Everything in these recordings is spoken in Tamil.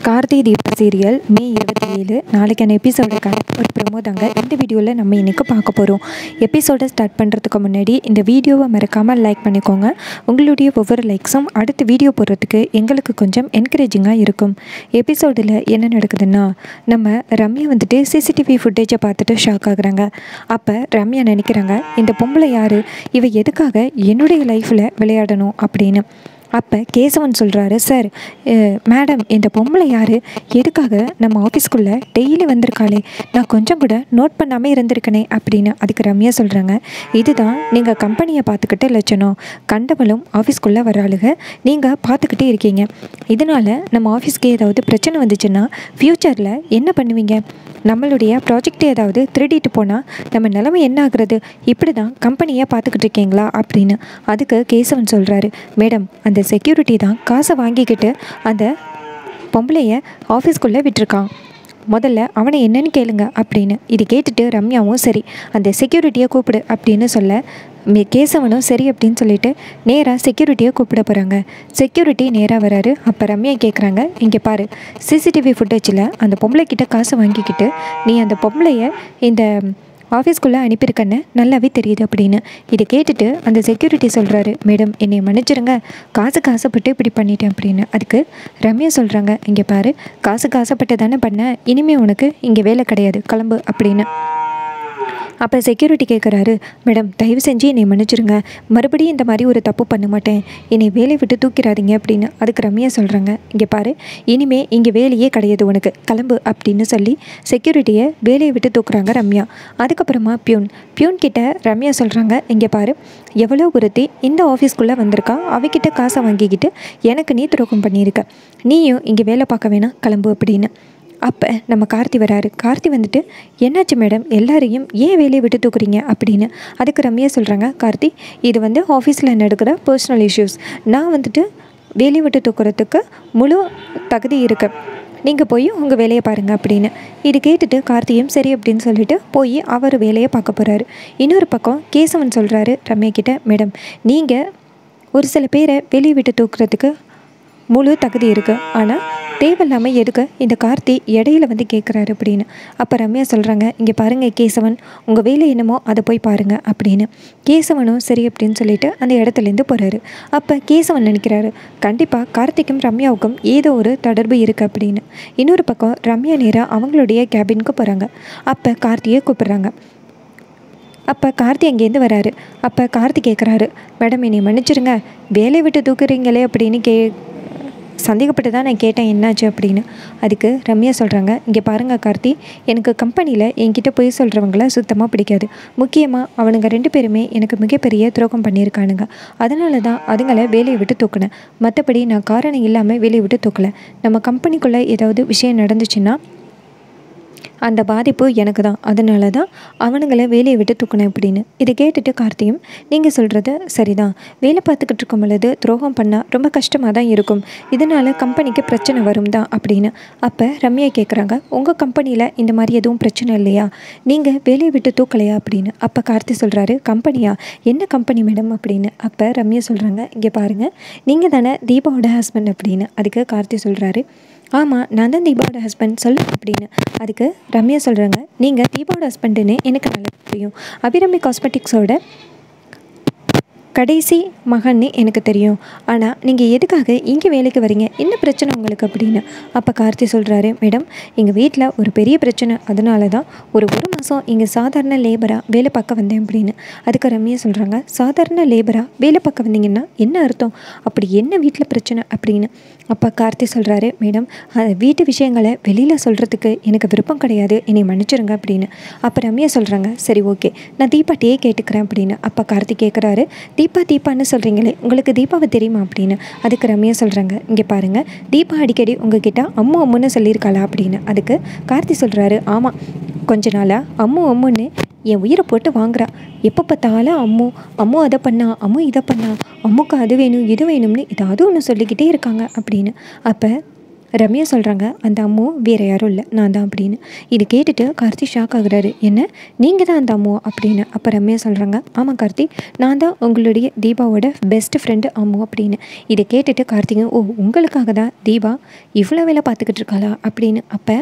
கார்த்தி தீபா சீரியல் மே இருபத்தி ஏழு நாளைக்கான எபிசோடுக்கான ஒரு ப்ரொமோ தாங்க இந்த வீடியோவில் நம்ம இன்றைக்கி பார்க்க போகிறோம் எபிசோடை ஸ்டார்ட் பண்ணுறதுக்கு முன்னாடி இந்த வீடியோவை மறக்காமல் லைக் பண்ணிக்கோங்க உங்களுடைய ஒவ்வொரு லைக்ஸும் அடுத்த வீடியோ போடுறதுக்கு எங்களுக்கு கொஞ்சம் என்கரேஜிங்காக இருக்கும் எபிசோடில் என்ன நடக்குதுன்னா நம்ம ரம்யா வந்துட்டு சிசிடிவி ஃபுட்டேஜை பார்த்துட்டு ஷாக் ஆகுறாங்க அப்போ ரம்யா நினைக்கிறாங்க இந்த பொம்பளை யார் இவ எதுக்காக என்னுடைய லைஃப்பில் விளையாடணும் அப்படின்னு அப்போ கேசவன் சொல்கிறாரு சார் அஹ், மேடம் இந்த பொம்பளை யார் எதுக்காக நம்ம ஆஃபீஸ்க்குள்ளே டெய்லி வந்திருக்காளே நான் கொஞ்சம் கூட நோட் பண்ணாமல் இருந்திருக்கனே அப்படின்னு அதுக்கு ரம்யா சொல்கிறாங்க இதுதான் நீங்கள் கம்பெனியை பார்த்துக்கிட்டு லட்சணம் கண்டவளும் ஆஃபீஸ்க்குள்ளே வராளுக நீங்கள் பார்த்துக்கிட்டே இருக்கீங்க இதனால் நம்ம ஆஃபீஸ்க்கு ஏதாவது பிரச்சனை வந்துச்சுன்னா ஃப்யூச்சரில் என்ன பண்ணுவீங்க நம்மளுடைய ப்ராஜெக்ட் ஏதாவது திருடிட்டு போனால் நம்ம நிலைமை என்ன ஆகுறது இப்படி தான் கம்பெனியை பார்த்துக்கிட்டு இருக்கீங்களா அப்படின்னு அதுக்கு கேசவன் சொல்கிறாரு மேடம் அந்த செக்யூரிட்டி தான் காசை வாங்கிக்கிட்டு அந்த பொம்பளைய ஆஃபீஸ்க்குள்ளே விட்டிருக்கான் முதல்ல அவனை என்னன்னு கேளுங்க அப்படின்னு இது கேட்டுட்டு ரம்யாவும் சரி அந்த செக்யூரிட்டியை கூப்பிடு அப்படின்னு சொல்ல மே- கேசவனும் சரி அப்படின்னு சொல்லிட்டு நேராக செக்யூரிட்டியை கூப்பிட போகிறாங்க செக்யூரிட்டி நேராக வராரு அப்போ ரம்யா கேட்குறாங்க இங்கே பாரு சிசிடிவி ஃபுட்டேஜில் அந்த பொம்பளை கிட்ட காசு வாங்கிக்கிட்டு நீ அந்த பொம்பளைய இந்த ஆஃபீஸ்க்குள்ளே அனுப்பியிருக்கன்னு நல்லாவே தெரியுது அப்படின்னு இதை கேட்டுட்டு அந்த செக்யூரிட்டி சொல்கிறாரு மேடம் என்னை மன்னிச்சிருங்க காசுக்கு ஆசைப்பட்டு இப்படி பண்ணிட்டேன் அப்படின்னு அதுக்கு ரம்யா சொல்கிறாங்க இங்கே பாரு காசுக்கு ஆசைப்பட்டு தானே பண்ண இனிமே உனக்கு இங்கே வேலை கிடையாது கிளம்பு அப்படின்னு அப்போ செக்யூரிட்டி கேட்குறாரு மேடம் தயவு செஞ்சு என்னை மன்னிச்சிருங்க மறுபடியும் இந்த மாதிரி ஒரு தப்பு பண்ண மாட்டேன் என்னை வேலையை விட்டு தூக்கிடாதீங்க அப்படின்னு அதுக்கு ரம்யா சொல்கிறாங்க இங்கே பாரு இனிமே இங்கே வேலையே கிடையாது உனக்கு கிளம்பு அப்படின்னு சொல்லி செக்யூரிட்டியை வேலையை விட்டு தூக்குறாங்க ரம்யா அதுக்கப்புறமா பியூன் பியூன் கிட்ட ரம்யா சொல்கிறாங்க இங்கே பாரு எவ்வளோ ஒருத்தி இந்த ஆஃபீஸ்க்குள்ளே வந்திருக்கா அவகிட்ட காசை வாங்கிக்கிட்டு எனக்கு நீ துரோகம் பண்ணியிருக்க நீயும் இங்கே வேலை பார்க்க வேணாம் கிளம்பு அப்படின்னு அப்போ நம்ம கார்த்தி வராரு கார்த்தி வந்துட்டு என்னாச்சு மேடம் எல்லாரையும் ஏன் வேலையை விட்டு தூக்குறீங்க அப்படின்னு அதுக்கு ரம்யா சொல்கிறாங்க கார்த்தி இது வந்து ஆஃபீஸில் நடக்கிற பர்சனல் இஷ்யூஸ் நான் வந்துட்டு வேலையை விட்டு தூக்குறதுக்கு முழு தகுதி இருக்கு நீங்கள் போய் உங்கள் வேலையை பாருங்கள் அப்படின்னு இது கேட்டுட்டு கார்த்தியும் சரி அப்படின்னு சொல்லிட்டு போய் அவர் வேலையை பார்க்க போகிறாரு இன்னொரு பக்கம் கேசவன் சொல்கிறாரு ரம்யா கிட்ட மேடம் நீங்கள் ஒரு சில பேரை வெளியே விட்டு தூக்குறதுக்கு முழு தகுதி இருக்குது ஆனால் தேவையில்லாமல் எதுக்கு இந்த கார்த்தி இடையில வந்து கேட்குறாரு அப்படின்னு அப்போ ரம்யா சொல்கிறாங்க இங்கே பாருங்கள் கேசவன் உங்கள் வேலை என்னமோ அதை போய் பாருங்கள் அப்படின்னு கேசவனும் சரி அப்படின்னு சொல்லிட்டு அந்த இடத்துலேருந்து போகிறாரு அப்போ கேசவன் நினைக்கிறாரு கண்டிப்பாக கார்த்திக்கும் ரம்யாவுக்கும் ஏதோ ஒரு தொடர்பு இருக்குது அப்படின்னு இன்னொரு பக்கம் ரம்யா நேராக அவங்களுடைய கேபினுக்கு போகிறாங்க அப்போ கார்த்தியை கூப்பிடுறாங்க அப்போ கார்த்தி அங்கேருந்து வராரு அப்போ கார்த்தி கேட்குறாரு மேடம் என்னை மன்னிச்சிருங்க வேலையை விட்டு தூக்குறீங்களே அப்படின்னு கே சந்தேகப்பட்டு தான் நான் கேட்டேன் என்னாச்சு அப்படின்னு அதுக்கு ரம்யா சொல்கிறாங்க இங்கே பாருங்கள் கார்த்தி எனக்கு கம்பெனியில் என்கிட்ட போய் சொல்கிறவங்கள சுத்தமாக பிடிக்காது முக்கியமாக அவனுங்க ரெண்டு பேருமே எனக்கு மிகப்பெரிய துரோகம் பண்ணியிருக்கானுங்க அதனால தான் அதுங்களை வேலையை விட்டு தூக்குனேன் மற்றபடி நான் காரணம் இல்லாமல் வேலையை விட்டு தூக்கலை நம்ம கம்பெனிக்குள்ளே ஏதாவது விஷயம் நடந்துச்சுன்னா அந்த பாதிப்பு எனக்கு தான் அதனால தான் அவனுங்களை வேலையை விட்டு தூக்கினேன் அப்படின்னு இதை கேட்டுட்டு கார்த்தியும் நீங்கள் சொல்கிறது சரிதான் வேலை பார்த்துக்கிட்டு இருக்கும் பொழுது துரோகம் பண்ணால் ரொம்ப கஷ்டமாக தான் இருக்கும் இதனால் கம்பெனிக்கு பிரச்சனை வரும் தான் அப்படின்னு அப்போ ரம்யா கேட்குறாங்க உங்கள் கம்பெனியில் இந்த மாதிரி எதுவும் பிரச்சனை இல்லையா நீங்கள் வேலையை விட்டு தூக்கலையா அப்படின்னு அப்போ கார்த்தி சொல்கிறாரு கம்பெனியா என்ன கம்பெனி மேடம் அப்படின்னு அப்போ ரம்யா சொல்கிறாங்க இங்கே பாருங்கள் நீங்கள் தானே தீபாவோட ஹஸ்பண்ட் அப்படின்னு அதுக்கு கார்த்தி சொல்கிறாரு ஆமாம் நான் தான் தீபாவோட ஹஸ்பண்ட் சொல்லு அப்படின்னு அதுக்கு ரம்யா சொல்கிறாங்க நீங்கள் தீபாவோட ஹஸ்பண்டுன்னு எனக்கு நல்லா தெரியும் அபிரமி காஸ்மெட்டிக்ஸோட கடைசி மகன்னு எனக்கு தெரியும் ஆனால் நீங்கள் எதுக்காக இங்கே வேலைக்கு வரீங்க என்ன பிரச்சனை உங்களுக்கு அப்படின்னு அப்போ கார்த்தி சொல்கிறாரு மேடம் எங்கள் வீட்டில் ஒரு பெரிய பிரச்சனை அதனால தான் ஒரு ஒரு மாதம் இங்கே சாதாரண லேபராக வேலை பார்க்க வந்தேன் அப்படின்னு அதுக்கு ரம்யா சொல்கிறாங்க சாதாரண லேபராக வேலை பார்க்க வந்தீங்கன்னா என்ன அர்த்தம் அப்படி என்ன வீட்டில் பிரச்சனை அப்படின்னு அப்போ கார்த்தி சொல்கிறாரு மேடம் அது வீட்டு விஷயங்களை வெளியில் சொல்கிறதுக்கு எனக்கு விருப்பம் கிடையாது என்னை மன்னிச்சிருங்க அப்படின்னு அப்போ ரம்யா சொல்கிறாங்க சரி ஓகே நான் தீபாட்டியே கேட்டுக்கிறேன் அப்படின்னு அப்போ கார்த்தி கேட்குறாரு தீபா தீபான்னு சொல்கிறீங்களே உங்களுக்கு தீபாவை தெரியுமா அப்படின்னு அதுக்கு ரம்யா சொல்கிறாங்க இங்கே பாருங்கள் தீபா அடிக்கடி உங்ககிட்ட அம்மு அம்முன்னு சொல்லியிருக்காளா அப்படின்னு அதுக்கு கார்த்தி சொல்கிறாரு ஆமாம் கொஞ்ச நாளாக அம்மு அம்முன்னு என் உயிரை போட்டு வாங்குறா எப்போ பார்த்தாலும் அம்மு அம்மு அதை பண்ணா அம்மு இதை பண்ணா அம்முக்கு அது வேணும் இது வேணும்னு ஏதாவது ஒன்று சொல்லிக்கிட்டே இருக்காங்க அப்படின்னு அப்போ ரம்யா சொல்கிறாங்க அந்த அம்மு வேறு யாரும் இல்லை நான் தான் அப்படின்னு இது கேட்டுட்டு கார்த்தி ஷாக் ஆகுறாரு என்ன நீங்கள் தான் அந்த அம்மு அப்படின்னு அப்போ ரம்யா சொல்கிறாங்க ஆமாம் கார்த்தி நான் தான் உங்களுடைய தீபாவோட பெஸ்ட் ஃப்ரெண்டு அம்மு அப்படின்னு இதை கேட்டுட்டு கார்த்திகை ஓ உங்களுக்காக தான் தீபா இவ்வளோ வேலை பார்த்துக்கிட்டு இருக்காளா அப்படின்னு அப்போ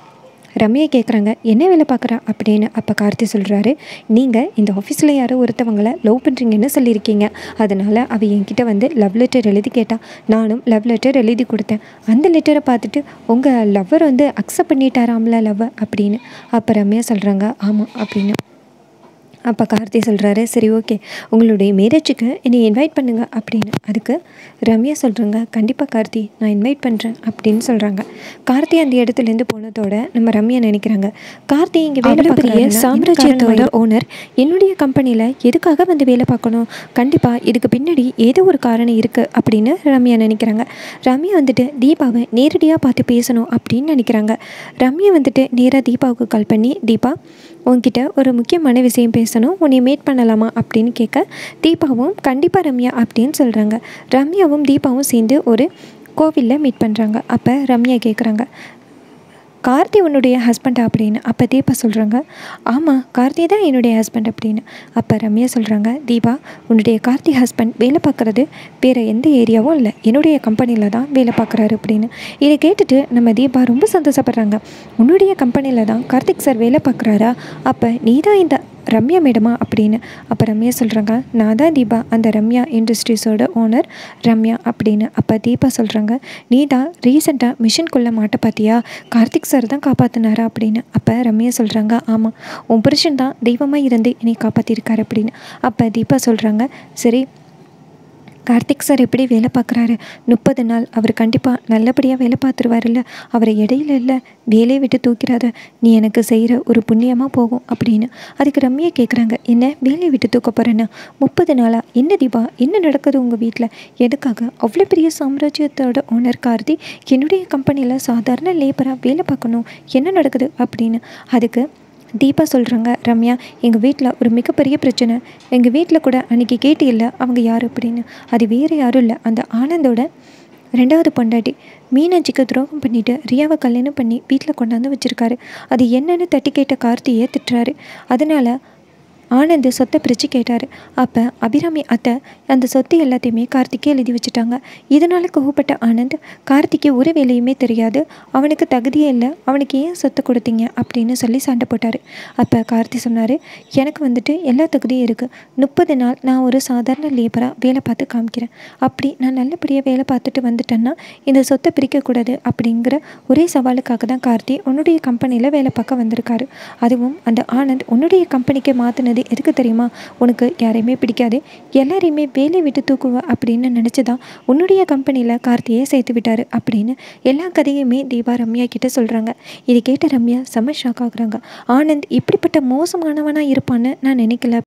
ரம்யா கேட்குறாங்க என்ன வேலை பார்க்குறா அப்படின்னு அப்போ கார்த்தி சொல்கிறாரு நீங்கள் இந்த ஆஃபீஸில் யாரோ ஒருத்தவங்களை லவ் பண்ணுறீங்கன்னு சொல்லியிருக்கீங்க அதனால் அவள் என்கிட்ட வந்து லவ் லெட்டர் எழுதி கேட்டா நானும் லவ் லெட்டர் எழுதி கொடுத்தேன் அந்த லெட்டரை பார்த்துட்டு உங்கள் லவ்வர் வந்து அக்செப்ட் பண்ணிட்டாராம்ல லவ் அப்படின்னு அப்போ ரம்யா சொல்கிறாங்க ஆமாம் அப்படின்னு அப்போ கார்த்தி சொல்கிறாரு சரி ஓகே உங்களுடைய மேரேஜுக்கு என்னை இன்வைட் பண்ணுங்க அப்படின்னு அதுக்கு ரம்யா சொல்கிறாங்க கண்டிப்பாக கார்த்தி நான் இன்வைட் பண்ணுறேன் அப்படின்னு சொல்கிறாங்க கார்த்தி அந்த இடத்துலேருந்து போனதோட நம்ம ரம்யா நினைக்கிறாங்க கார்த்தி இங்கே வேலை அவ்வளவு பெரிய பெரிய சாம்ராஜ்யத்தோட ஓனர் என்னுடைய கம்பெனியில் எதுக்காக வந்து வேலை பார்க்கணும் கண்டிப்பாக இதுக்கு பின்னாடி ஏதோ ஒரு காரணம் இருக்குது அப்படின்னு ரம்யா நினைக்கிறாங்க ரம்யா வந்துட்டு தீபாவை நேரடியாக பார்த்து பேசணும் அப்படின்னு நினைக்கிறாங்க ரம்யா வந்துட்டு நேராக தீபாவுக்கு கால் பண்ணி தீபா உன்கிட்ட ஒரு முக்கியமான விஷயம் பேசணும் உன்னை மீட் பண்ணலாமா அப்படின்னு கேட்க தீபாவும் கண்டிப்பாக ரம்யா அப்படின்னு சொல்கிறாங்க ரம்யாவும் தீபாவும் சேர்ந்து ஒரு கோவிலில் மீட் பண்ணுறாங்க அப்போ ரம்யா கேட்குறாங்க கார்த்தி உன்னுடைய ஹஸ்பண்ட் அப்படின்னு அப்போ தீபா சொல்கிறாங்க ஆமாம் கார்த்தி தான் என்னுடைய ஹஸ்பண்ட் அப்படின்னு அப்போ ரம்யா சொல்கிறாங்க தீபா உன்னுடைய கார்த்தி ஹஸ்பண்ட் வேலை பார்க்குறது வேறு எந்த ஏரியாவும் இல்லை என்னுடைய கம்பெனியில் தான் வேலை பார்க்குறாரு அப்படின்னு இதை கேட்டுட்டு நம்ம தீபா ரொம்ப சந்தோஷப்படுறாங்க உன்னுடைய கம்பெனியில் தான் கார்த்திக் சார் வேலை பார்க்குறாரா அப்போ நீ தான் இந்த ரம்யா மேடமா அப்படின்னு அப்போ ரம்யா சொல்கிறாங்க நான் தான் தீபா அந்த ரம்யா இண்டஸ்ட்ரீஸோட ஓனர் ரம்யா அப்படின்னு அப்போ தீபா சொல்கிறாங்க நீ தான் ரீசெண்டாக மிஷின்குள்ளே மாட்ட பார்த்தியா கார்த்திக் சார் தான் காப்பாற்றினாரா அப்படின்னு அப்போ ரம்யா சொல்கிறாங்க ஆமாம் உன் புருஷன் தான் தெய்வமாக இருந்து என்னை காப்பாற்றிருக்காரு அப்படின்னு அப்போ தீபா சொல்கிறாங்க சரி கார்த்திக் சார் எப்படி வேலை பார்க்குறாரு முப்பது நாள் அவர் கண்டிப்பாக நல்லபடியாக வேலை பார்த்துருவாருல்ல அவரை இடையில இல்லை வேலையை விட்டு தூக்கிறாத நீ எனக்கு செய்கிற ஒரு புண்ணியமாக போகும் அப்படின்னு அதுக்கு ரம்யா கேட்குறாங்க என்ன வேலையை விட்டு தூக்க போகிறேன்னு முப்பது நாளாக என்ன தீபா என்ன நடக்குது உங்கள் வீட்டில் எதுக்காக அவ்வளோ பெரிய சாம்ராஜ்யத்தோட ஓனர் கார்த்தி என்னுடைய கம்பெனியில் சாதாரண லேபராக வேலை பார்க்கணும் என்ன நடக்குது அப்படின்னு அதுக்கு தீபா சொல்கிறாங்க ரம்யா எங்கள் வீட்டில் ஒரு மிகப்பெரிய பிரச்சனை எங்கள் வீட்டில் கூட அன்றைக்கி கேட்டு இல்லை அவங்க யார் அப்படின்னு அது வேறு யாரும் இல்லை அந்த ஆனந்தோட ரெண்டாவது பொண்டாட்டி மீனாட்சிக்கு துரோகம் பண்ணிவிட்டு ரியாவை கல்யாணம் பண்ணி வீட்டில் கொண்டாந்து வச்சுருக்காரு அது என்னன்னு தட்டி கேட்ட கார்த்தியை திட்டுறாரு அதனால் ஆனந்த் சொத்தை பிரித்து கேட்டார் அப்போ அபிராமி அத்தை அந்த சொத்து எல்லாத்தையுமே கார்த்திக்கே எழுதி வச்சுட்டாங்க இதனால் கோவப்பட்ட ஆனந்த் கார்த்திக்கு ஒரு வேலையுமே தெரியாது அவனுக்கு தகுதியே இல்லை அவனுக்கு ஏன் சொத்து கொடுத்தீங்க அப்படின்னு சொல்லி சண்டை போட்டார் அப்போ கார்த்தி சொன்னார் எனக்கு வந்துட்டு எல்லா தகுதியும் இருக்குது முப்பது நாள் நான் ஒரு சாதாரண லேபராக வேலை பார்த்து காமிக்கிறேன் அப்படி நான் நல்லபடியாக வேலை பார்த்துட்டு வந்துட்டேன்னா இந்த சொத்தை பிரிக்கக்கூடாது அப்படிங்கிற ஒரே சவாலுக்காக தான் கார்த்தி உன்னுடைய கம்பெனியில் வேலை பார்க்க வந்திருக்காரு அதுவும் அந்த ஆனந்த் உன்னுடைய கம்பெனிக்கு மாற்றினது எதுக்கு தெரியுமா உனக்கு யாரையுமே பிடிக்காது எல்லாரையுமே வேலை விட்டு தூக்குவ அப்படின்னு நினச்சி தான் உன்னுடைய கம்பெனியில் கார்த்தியை சேர்த்து விட்டாரு அப்படின்னு எல்லா கதையுமே தீபா ரம்யா கிட்ட சொல்கிறாங்க இதை கேட்ட ரம்யா செம்ம ஷாக் ஆகுறாங்க ஆனந்த் இப்படிப்பட்ட மோசமானவனாக இருப்பான்னு நான் நினைக்கல